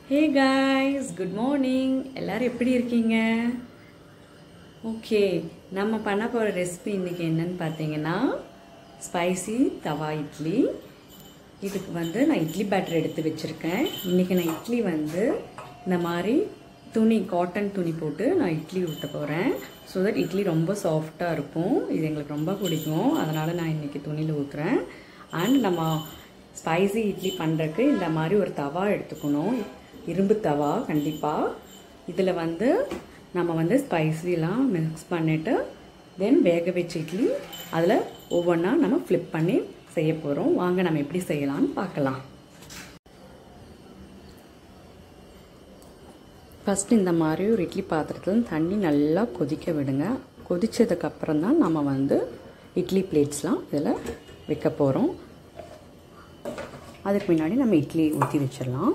hey guys good morning எல்லாரும் எப்படி இருக்கீங்க ஓகே நம்ம பண்ண போகிற ரெசிபி இன்றைக்கி என்னன்னு பார்த்தீங்கன்னா ஸ்பைசி தவா இட்லி இதுக்கு வந்து நான் இட்லி பேட்டர் எடுத்து வச்சுருக்கேன் இன்றைக்கி நான் இட்லி வந்து இந்த மாதிரி துணி காட்டன் துணி போட்டு நான் இட்லி ஊற்ற போகிறேன் ஸோ தட் இட்லி ரொம்ப சாஃப்டாக இருக்கும் இது எங்களுக்கு ரொம்ப பிடிக்கும் அதனால் நான் இன்றைக்கி துணியில் ஊற்றுறேன் அண்ட் நம்ம ஸ்பைசி இட்லி பண்ணுறதுக்கு இந்த மாதிரி ஒரு தவா எடுத்துக்கணும் இரும்பு தவா கண்டிப்பாக இதில் வந்து நம்ம வந்து ஸ்பைசிலாம் மிக்ஸ் பண்ணிவிட்டு தென் வேக வச்ச இட்லி அதில் ஒவ்வொன்றா நம்ம ஃப்ளிப் பண்ணி செய்ய போகிறோம் வாங்க நம்ம எப்படி செய்யலாம்னு பார்க்கலாம் ஃபஸ்ட்டு இந்த மாதிரி ஒரு இட்லி பாத்திரத்தில் தண்ணி நல்லா கொதிக்க விடுங்க கொதித்ததுக்கப்புறம் தான் நம்ம வந்து இட்லி பிளேட்ஸ்லாம் இதில் வைக்க போகிறோம் அதுக்கு முன்னாடி நம்ம இட்லி ஊற்றி வச்சிடலாம்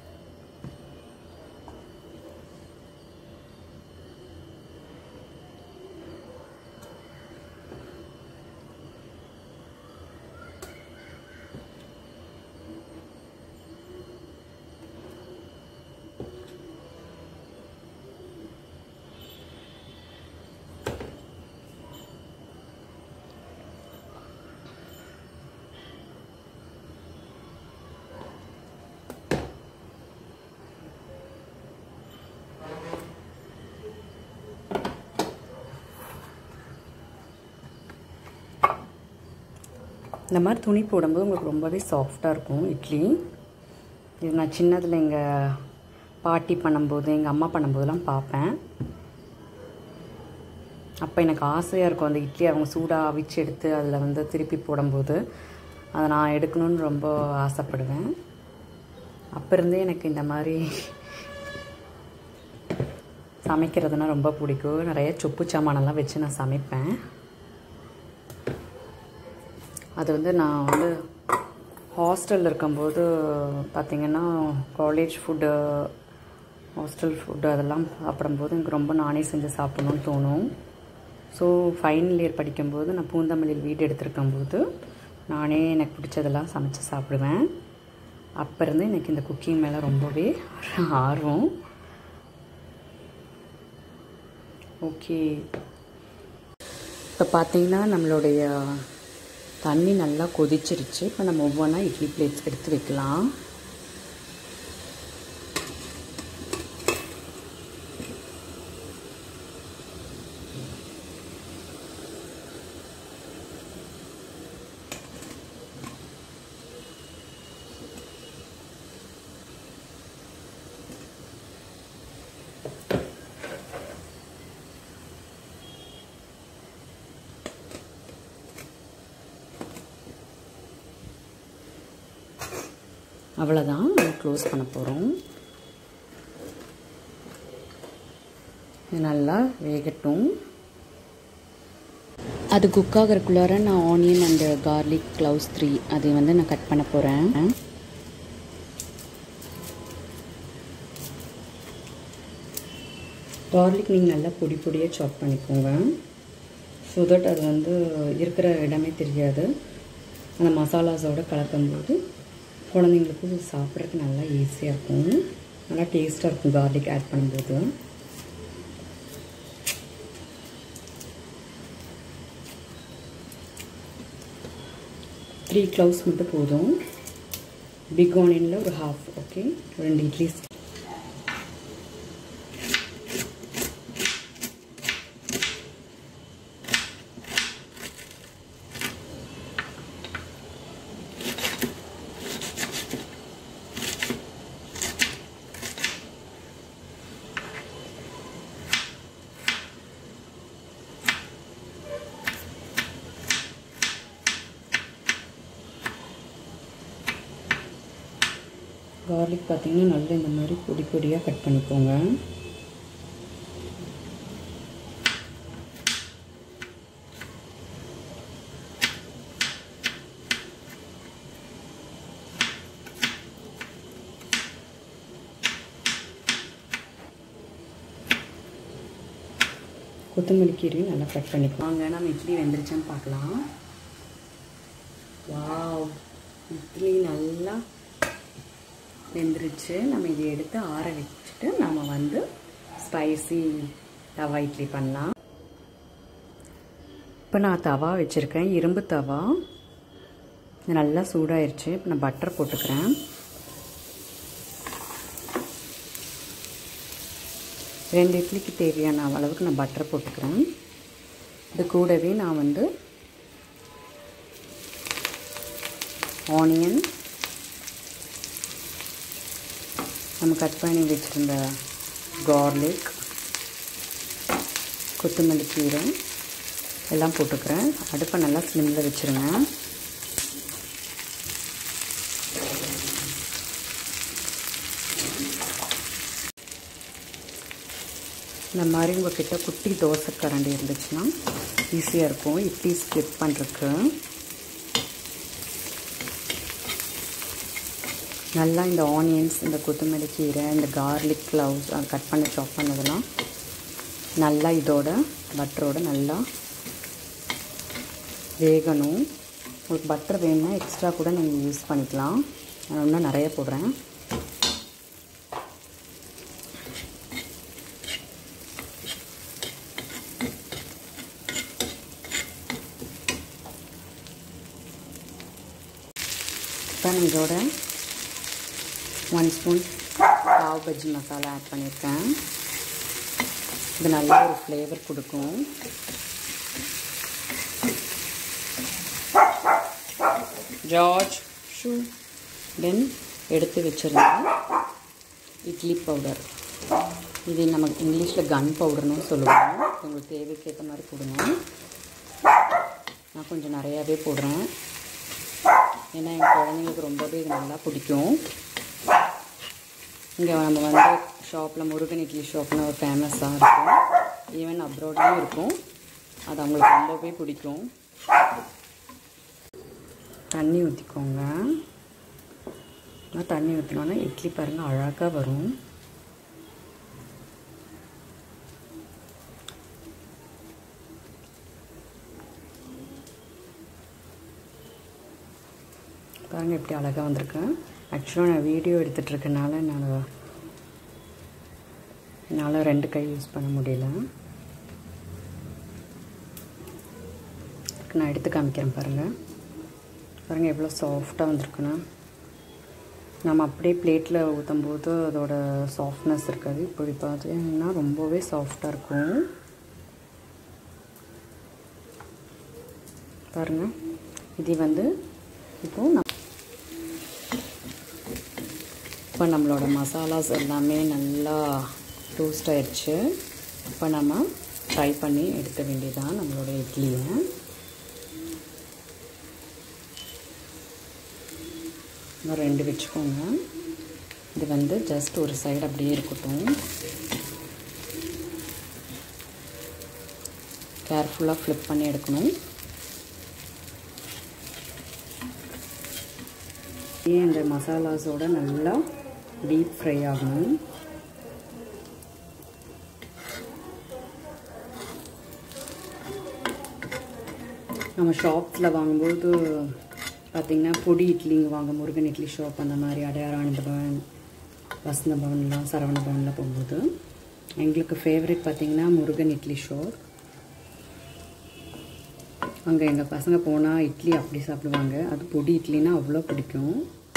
இந்த மாதிரி துணி போடும்போது உங்களுக்கு ரொம்பவே சாஃப்டாக இருக்கும் இட்லி இது நான் சின்னதில் எங்கள் பாட்டி பண்ணும்போது எங்கள் அம்மா பண்ணும்போதெல்லாம் பார்ப்பேன் அப்போ எனக்கு ஆசையாக இருக்கும் அந்த இட்லி அவங்க சூடாக அவிச்சு எடுத்து அதில் வந்து திருப்பி போடும்போது அதை நான் எடுக்கணும்னு ரொம்ப ஆசைப்படுவேன் அப்போ இருந்தே எனக்கு இந்த மாதிரி சமைக்கிறதுனா ரொம்ப பிடிக்கும் நிறைய சொப்பு சாமானெல்லாம் வச்சு நான் சமைப்பேன் அது வந்து நான் வந்து ஹாஸ்டலில் இருக்கும்போது பார்த்திங்கன்னா காலேஜ் ஃபுட்டு ஹாஸ்டல் ஃபுட்டு அதெல்லாம் சாப்பிடும்போது எனக்கு ரொம்ப நானே செஞ்சு சாப்பிட்ணுன்னு தோணும் ஸோ ஃபைனல் இயர் படிக்கும்போது நான் பூந்தமல்லியில் வீடு எடுத்திருக்கும்போது நானே எனக்கு பிடிச்சதெல்லாம் சமைச்சு சாப்பிடுவேன் அப்போ இருந்து எனக்கு இந்த குக்கிங் மேலே ரொம்பவே ஆர்வம் ஓகே இப்போ பார்த்தீங்கன்னா நம்மளுடைய தண்ணி நல்லா கொதிச்சிருச்சு இப்போ நம்ம ஒவ்வொன்றா இட்லி பிளேட்ஸ் எடுத்து வைக்கலாம் அவ்வளோதான் நம்ம க்ளோஸ் பண்ண போகிறோம் இது நல்லா வேகட்டும் அது குக் ஆகிறதுக்குள்ளார நான் onion and garlic cloves three அதை வந்து நான் கட் பண்ண போகிறேன் கார்லிக் நீங்கள் நல்லா பொடி பொடியாக சாப் பண்ணிக்கோங்க ஸோ தட் அது வந்து இருக்கிற இடமே தெரியாது அந்த மசாலாஸோடு கலக்கும்போது குழந்தைங்களுக்கு சாப்பிட்றதுக்கு நல்லா ஈஸியாக இருக்கும் நல்லா டேஸ்ட்டாக இருக்கும் கார்லிக் ஆட் பண்ணும்போது த்ரீ க்ளவுஸ் மட்டும் போதும் பிக் ஆனியனில் ஒரு ஹாஃப் ஓகே ரெண்டு இட்லி கார்லிக் பார்த்திங்கன்னா நல்லா இந்த மாதிரி பொடி பொடியாக கட் பண்ணிக்கோங்க கொத்தமல்லி கீரையும் நல்லா கட் பண்ணிக்கலாம் வாங்க நம்ம இட்லி வெந்துருச்சான்னு பார்க்கலாம் வாவ் இட்லி நல்லா வெந்துருச்சு நம்ம இதை எடுத்து ஆற வச்சுட்டு நம்ம வந்து ஸ்பைசி தவா இட்லி பண்ணலாம் இப்போ நான் தவா வச்சுருக்கேன் இரும்பு தவா இது நல்லா சூடாயிருச்சு இப்போ நான் பட்டர் போட்டுக்கிறேன் ரெண்டு இட்லிக்கு தேவையான அளவுக்கு நான் பட்டர் போட்டுக்கிறேன் இது கூடவே நான் வந்து ஆனியன் நம்ம கட் பண்ணி வச்சுருந்த கார்லிக் கொத்தமல்லி கீரை எல்லாம் போட்டுக்கிறேன் அடுப்பை நல்லா ஸ்லிம்மில் வச்சுருங்க இந்த மாதிரி உங்கள்கிட்ட குட்டி தோசை கரண்டி இருந்துச்சுன்னா ஈஸியாக இருக்கும் இட்லி ஸ்கிப் பண்ணுறதுக்கு நல்லா இந்த ஆனியன்ஸ் இந்த கொத்தமல்லி கீரை இந்த கார்லிக் க்ளவுஸ் அது கட் பண்ணி சாப் பண்ணதெல்லாம் நல்லா இதோட பட்டரோட நல்லா வேகணும் உங்களுக்கு பட்டர் வேணும்னா எக்ஸ்ட்ரா கூட நீங்கள் யூஸ் பண்ணிக்கலாம் நான் இன்னும் நிறைய போடுறேன் இப்போ நான் இதோட one spoon pav bhaji masala add பண்ணியிருக்கேன் இது நல்ல ஒரு ஃப்ளேவர் கொடுக்கும் ஜார்ஜ் ஷூ தென் எடுத்து வச்சுருந்தேன் இட்லி பவுடர் இது நம்ம இங்கிலீஷில் கன் பவுடர்னு சொல்லுவோம் உங்களுக்கு தேவைக்கேற்ற மாதிரி கொடுங்க நான் கொஞ்சம் நிறையாவே போடுறேன் ஏன்னா என் குழந்தைங்களுக்கு ரொம்பவே இது நல்லா பிடிக்கும் இங்கே நம்ம வந்து ஷாப்பில் முருகன் இட்லி ஷாப்னு ஒரு ஃபேமஸாக இருக்கும் ஈவன் அப்ராட்லேயும் இருக்கும் அது அவங்களுக்கு ரொம்பவே பிடிக்கும் தண்ணி ஊற்றிக்கோங்க தண்ணி ஊற்றினோன்னா இட்லி பாருங்கள் அழகாக வரும் பாருங்கள் எப்படி அழகாக வந்திருக்கேன் ஆக்சுவலாக நான் வீடியோ எடுத்துகிட்ருக்கனால என்னால் என்னால் ரெண்டு கை யூஸ் பண்ண முடியல நான் எடுத்து காமிக்கிறேன் பாருங்கள் பாருங்கள் எவ்வளோ சாஃப்டாக வந்திருக்குன்னா நம்ம அப்படியே பிளேட்டில் ஊற்றும் போது அதோட சாஃப்ட்னஸ் இருக்காது இப்படி பார்த்தீங்கன்னா ரொம்பவே சாஃப்டாக இருக்கும் பாருங்கள் இது வந்து இப்போது நான் இப்போ நம்மளோட மசாலாஸ் எல்லாமே நல்லா டோஸ்ட் ஆயிடுச்சு இப்போ நம்ம ஃப்ரை பண்ணி எடுக்க வேண்டியதான் நம்மளோட இட்லியை இன்னும் ரெண்டு வச்சுக்கோங்க இது வந்து ஜஸ்ட் ஒரு சைடு அப்படியே இருக்கட்டும் கேர்ஃபுல்லாக ஃப்ளிப் பண்ணி எடுக்கணும் இந்த மசாலாஸோட நல்லா டீப் ஃப்ரை ஆகணும் நம்ம ஷாப்ஸில் வாங்கும்போது பார்த்திங்கன்னா பொடி இட்லிங்க வாங்க முருகன் இட்லி ஷாப் அந்த மாதிரி அடையாரானந்த பவன் வசந்த பவன்லாம் சரவண பவனில் போகும்போது எங்களுக்கு ஃபேவரட் பார்த்திங்கன்னா முருகன் இட்லி ஷாப் அங்கே எங்கள் பசங்க போனால் இட்லி அப்படி சாப்பிடுவாங்க அது பொடி இட்லினா அவ்வளோ பிடிக்கும்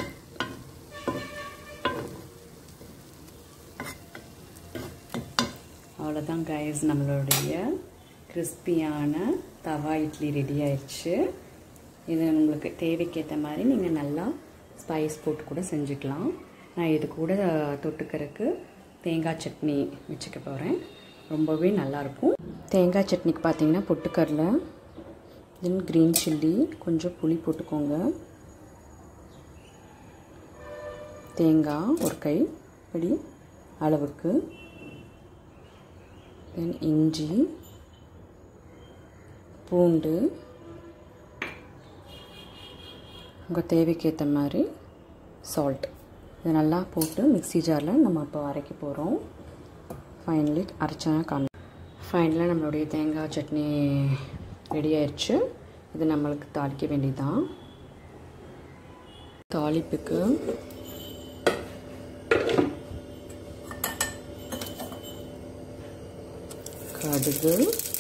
அவ்வளோதான் கைஸ் நம்மளுடைய கிறிஸ்பியான தவா இட்லி ரெடி ஆயிடுச்சு இது உங்களுக்கு தேவைக்கேற்ற மாதிரி நீங்கள் நல்லா ஸ்பைஸ் போட்டு கூட செஞ்சுக்கலாம் நான் இது கூட தொட்டுக்கிறதுக்கு தேங்காய் சட்னி வச்சுக்க போகிறேன் ரொம்பவே நல்லாயிருக்கும் தேங்காய் சட்னிக்கு பார்த்தீங்கன்னா பொட்டுக்கடலை தென் க்ரீன் சில்லி கொஞ்சம் புளி போட்டுக்கோங்க தேங்காய் ஒரு கை படி அளவுக்கு தென் இஞ்சி பூண்டு உங்கள் தேவைக்கேற்ற மாதிரி சால்ட் இது நல்லா போட்டு மிக்ஸி ஜாரில் நம்ம இப்போ அரைக்க போகிறோம் ஃபைனலி அரைச்சா காமி ஃபைனலாக நம்மளுடைய தேங்காய் சட்னி ரெடி ஆயிடுச்சு இது நம்மளுக்கு தாளிக்க வேண்டியதுதான் தாளிப்புக்கு கடுகு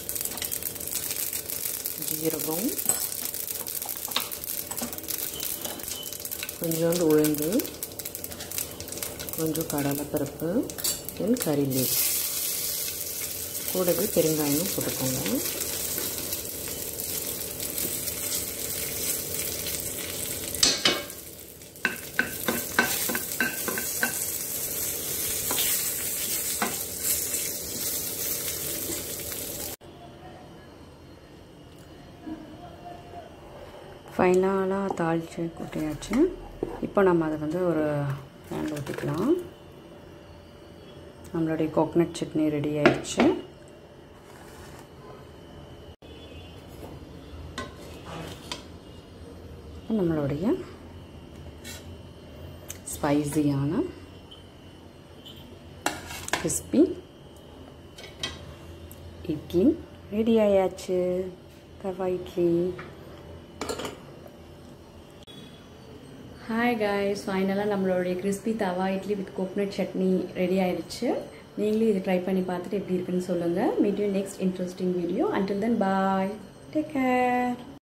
ஜீரகம் கொஞ்சோண்டு உளுந்து கொஞ்சம் கடலைப்பருப்பு தென் கறி லீவ் கூடவே பெருங்காயமும் போட்டுக்கோங்க ஃபைனலாக தாளித்து கொட்டியாச்சு இப்போ நம்ம அதை வந்து ஒரு பேனில் ஊற்றிக்கலாம் நம்மளுடைய கோகனட் சட்னி ரெடி ஆயிடுச்சு நம்மளுடைய ஸ்பைசியான கிறிஸ்பி இட்லி ரெடி ஆயாச்சு தவா இட்லி ஹாய் காய்ஸ் ஃபைனலாக நம்மளுடைய crispy tawa idli with coconut chutney ready ஆயிடுச்சு நீங்களும் இது ட்ரை பண்ணி பார்த்துட்டு எப்படி இருக்குன்னு சொல்லுங்கள் meet you next interesting video until then bye take care